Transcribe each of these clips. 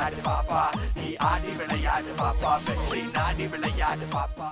விளையாடு பாப்பா நீ ஆடி விளையாடு பாப்பா வெற்றி நாடி விளையாடு பாப்பா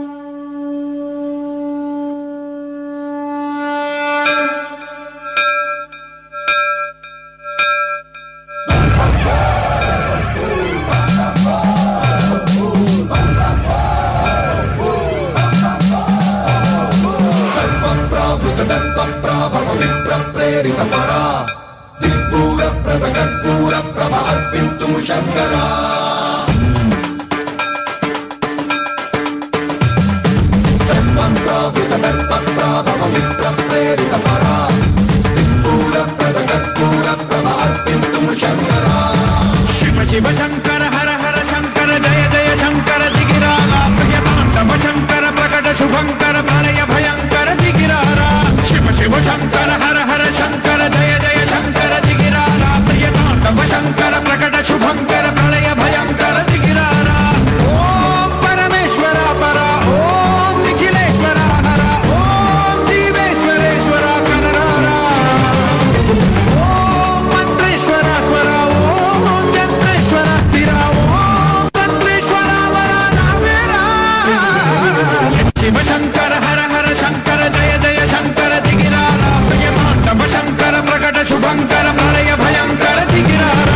ಶಿವ ಶಿವ ಶಂಕರ ಹರ ಹರ ಶಂಕರ ಜಯ ಜಯ ಶಂಕರ ದಿಗಿರಾಗ ಪ್ರಿಯತಾಂಡವ ಶಂಕರ ಪ್ರಕಟ ಶುಭಂಕರ ಪ್ರಳಯ ಭಯಂಕರ ದಿಗಿರಾರ ಶಿವ ಶಿವ ಶಂಕರ ಹರ ಹರ ಶಂಕರ ಜಯ ಜಯ ಶಂಕರ ದಿಗಿರಾರ ಪ್ರಿಯತಾಂಡವ ಶಂಕರ ಪ್ರಕಟ ಶುಭಂಕರ ಪ್ರಳಯ ಭಯಂಕರ ದಿಗಿರಾರ ಓಂ ಪರಮೇಶ್ವರ ಪರ ಓಂ ನಿಖಿಲೇಶ್ವರ ಹರ ಓಂ ಜೀವೇಶ್ವರೇಶ್ವರ ಕನರಾರ ಓಂ ಮಂತ್ರೇಶ್ವರ ಸ್ವರ ಓಂ ಯಂತ್ರೇಶ್ವರ ಸ್ಥಿರ ಓಂ ಮಂತ್ರೇಶ್ವರ ವರ ನಾವೇರ ಶಿವ ಶಂಕರ ಹರ ಹರ ಶಂಕರ ಜಯ ಜಯ ಶಂಕರ ದಿಗಿರಾರ ಪ್ರಿಯ ತಾಂಡವ ಶಂಕರ ಪ್ರಕಟ ಶುಭಂಕರ ಪ್ರಳಯ ಭಯಂಕರ ದಿಗಿರಾರ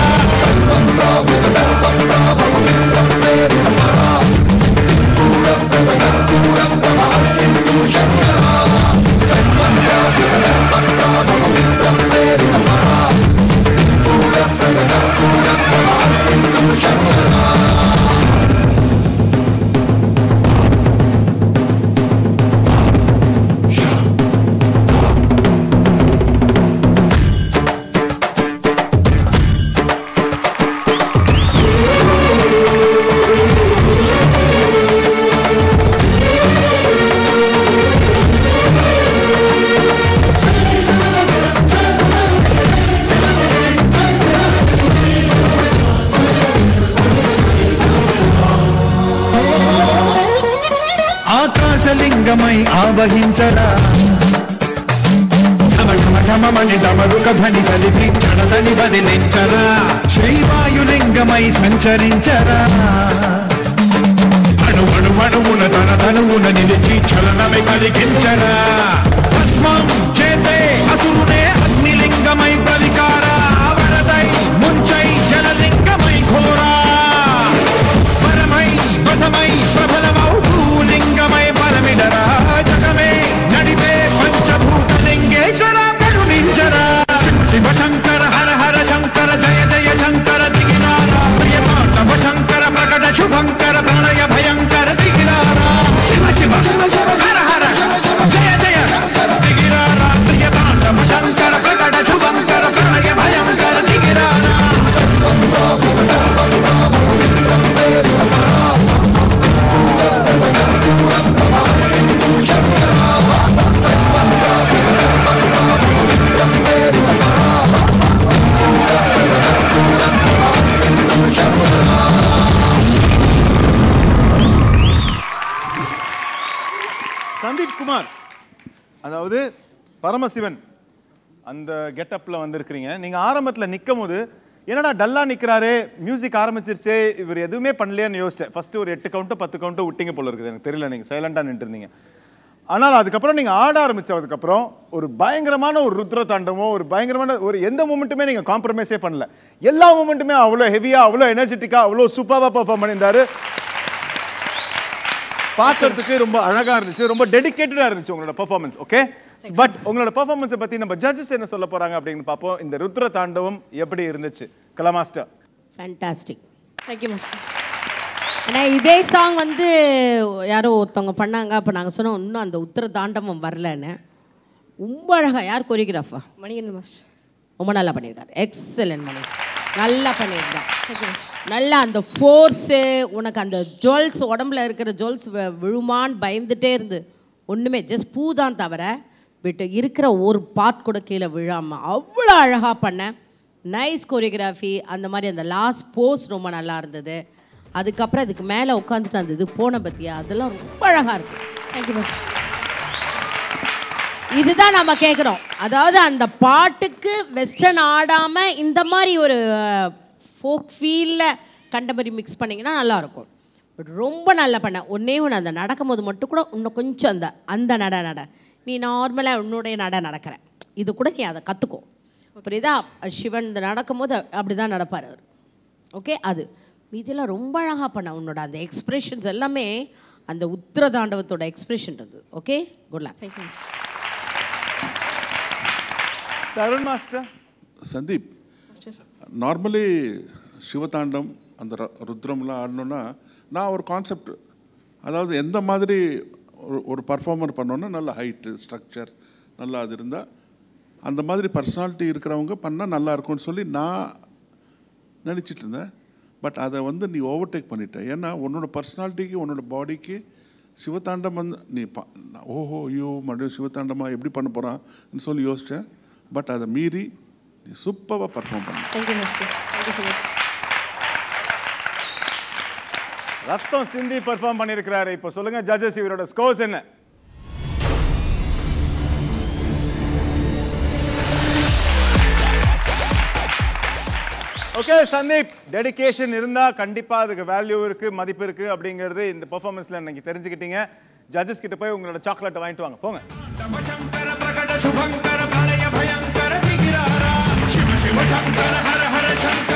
ఆకాశలింగమై ఆవహించరా ఘమఘమఘమమని డమరుక ధ్వని సలిపి చడదని బదిలించరా శ్రీవాయులింగమై సంచరించరా అణు అణు అణువున తన తనువున నిలిచి చలనమే కలిగించరా భస్మం చేసే అసురునే అగ్నిలింగమై ప్రవికార వరదై ముంచై జలలింగమై ఘోరా పరమై వసమై ప్రబలమౌ భూలింగమై పరమిడరా జగమే నడిపే పంచభూత లింగేశ్వర కరుణించరా శివ శంకర హర హర శంకర జయ జయ శంకర దిగినార ప్రియమాటవ శంకర ప్రకట శుభంకర ప్రణయ భయంకర దిగినార శివ శివ హర హర జయ జయ దిగినార ప్రియమాటవ శంకర ప్రకట శుభంకర ప్రణయ భయంకర దిగినార சந்தீப் குமார் அதாவது பரமசிவன் அந்த கெட்டப்பில் வந்திருக்கிறீங்க நீங்கள் ஆரம்பத்தில் நிற்கும் போது என்னடா டல்லா நிற்கிறாரு மியூசிக் ஆரம்பிச்சிருச்சே இவர் எதுவுமே பண்ணலையேன்னு யோசிச்சேன் ஃபர்ஸ்ட் ஒரு எட்டு கவுண்ட்டு பத்து கவுண்ட்டு விட்டீங்க போல இருக்குது எனக்கு தெரியல நீங்கள் சைலண்டாக நின்றுருந்தீங்க ஆனால் அதுக்கப்புறம் நீங்கள் ஆட ஆரம்பிச்சதுக்கப்புறம் ஒரு பயங்கரமான ஒரு ருத்ர தாண்டமோ ஒரு பயங்கரமான ஒரு எந்த மூமெண்ட்டுமே நீங்கள் காம்ப்ரமைஸே பண்ணல எல்லா மூமெண்ட்டுமே அவ்வளோ ஹெவியாக அவ்வளோ எனர்ஜெட்டிக்காக அவ்வளோ சூப்பராக பர்ஃபார்ம் பண்ணியிருந்தாரு பார்க்கறதுக்கு ரொம்ப அழகா இருந்துச்சு ரொம்ப டெடிகேட்டடா இருந்துச்சு உங்களோட பெர்ஃபார்மன்ஸ் ஓகே பட் உங்களோட பெர்ஃபார்மன்ஸை பத்தி நம்ம ஜட்ஜஸ் என்ன சொல்ல போறாங்க அப்படின்னு பார்ப்போம் இந்த ருத்ர தாண்டவம் எப்படி இருந்துச்சு Kala master fantastic thank you master ஏன்னா இதே சாங் வந்து யாரோ ஒருத்தவங்க பண்ணாங்க அப்போ நாங்கள் சொன்னோம் இன்னும் அந்த உத்தர தாண்டவம் வரலன்னு ரொம்ப அழகாக யார் கொரியோகிராஃபா மணிகண்டன் மாஸ்டர் ரொம்ப நல்லா பண்ணியிருக்காரு எக்ஸலன்ட் பண்ணி நல்லா பண்ணியிருக்கான் நல்லா அந்த ஃபோர்ஸு உனக்கு அந்த ஜுவல்ஸ் உடம்புல இருக்கிற ஜுவல்ஸ் விழுமான்னு பயந்துட்டே இருந்து ஒன்றுமே ஜஸ்ட் பூ தான் தவிர பட் இருக்கிற ஒரு பார்ட் கூட கீழே விழாமல் அவ்வளோ அழகாக பண்ணேன் நைஸ் கொரியோகிராஃபி அந்த மாதிரி அந்த லாஸ்ட் போஸ் ரொம்ப நல்லா இருந்தது அதுக்கப்புறம் இதுக்கு மேலே உட்காந்துட்டு அந்த இது போன பற்றியா அதெல்லாம் ரொம்ப அழகாக இருக்கு தேங்க்யூ மாஸ்டர் இதுதான் நம்ம கேட்குறோம் அதாவது அந்த பாட்டுக்கு வெஸ்டர்ன் ஆடாமல் இந்த மாதிரி ஒரு ஃபோக் ஃபீலில் கண்ட மாதிரி மிக்ஸ் பண்ணிங்கன்னா நல்லாயிருக்கும் பட் ரொம்ப நல்லா பண்ண ஒன்றே ஒன்று அந்த நடக்கும்போது மட்டும் கூட இன்னும் கொஞ்சம் அந்த அந்த நட நட நீ நார்மலாக உன்னுடைய நட நடக்கிற இது கூட நீ அதை கற்றுக்கோ புரியுதா சிவன் இந்த நடக்கும்போது அப்படி தான் நடப்பார் அவர் ஓகே அது மீதியெல்லாம் ரொம்ப அழகாக பண்ண உன்னோட அந்த எக்ஸ்பிரஷன்ஸ் எல்லாமே அந்த உத்திர தாண்டவத்தோட எக்ஸ்பிரஷன் இருந்தது okay good luck thank you mister Tarun master Sandeep normally சிவதாண்டம் அந்த ர- ருத்ரம்லாம் ஆடணுன்னா நான் ஒரு கான்செப்ட் அதாவது எந்த மாதிரி ஒரு ஒரு பர்ஃபார்மர் பண்ணோன்னா நல்ல ஹைட்டு ஸ்ட்ரக்சர் நல்லா அது இருந்தால் அந்த மாதிரி பர்சனாலிட்டி இருக்கிறவங்க பண்ணால் நல்லா இருக்கும்னு சொல்லி நான் நினச்சிட்டு இருந்தேன் பட் அதை வந்து நீ ஓவர்டேக் பண்ணிட்ட ஏன்னா உன்னோட பர்சனாலிட்டிக்கு உன்னோட பாடிக்கு சிவதாண்டம் வந்து நீ ப நான் ஓஹோ ஐயோ மறுபடியும் சிவதாண்டமா எப்படி பண்ண போகிறான்னு சொல்லி யோசித்தேன் பட் அதை மீறி நீ சூப்பராக பர்ஃபார்ம் பண்ண thank you mister thank you so much ரத்தம் சிந்தி பெர்ஃபார்ம் பண்ணியிருக்கிறாரு இப்போ சொல்லுங்க ஜட்ஜஸ் இவரோட ஸ்கோர்ஸ் என்ன ஓகே சந்தீப் டெடிகேஷன் இருந்தா கண்டிப்பா அதுக்கு வேல்யூ இருக்கு மதிப்பு இருக்கு அப்படிங்கிறது இந்த பெர்ஃபார்மன்ஸ்ல இன்னைக்கு தெரிஞ்சுக்கிட்டீங்க ஜட்ஜஸ் கிட்ட போய் உங்களோட சாக்லேட் வாங்கிட்டு வாங்க போங்க శంకర ప్రకట శుభంకర ప్రళయ భయంకర దిగిరారా శివ శివ శంకర హర హర శంకర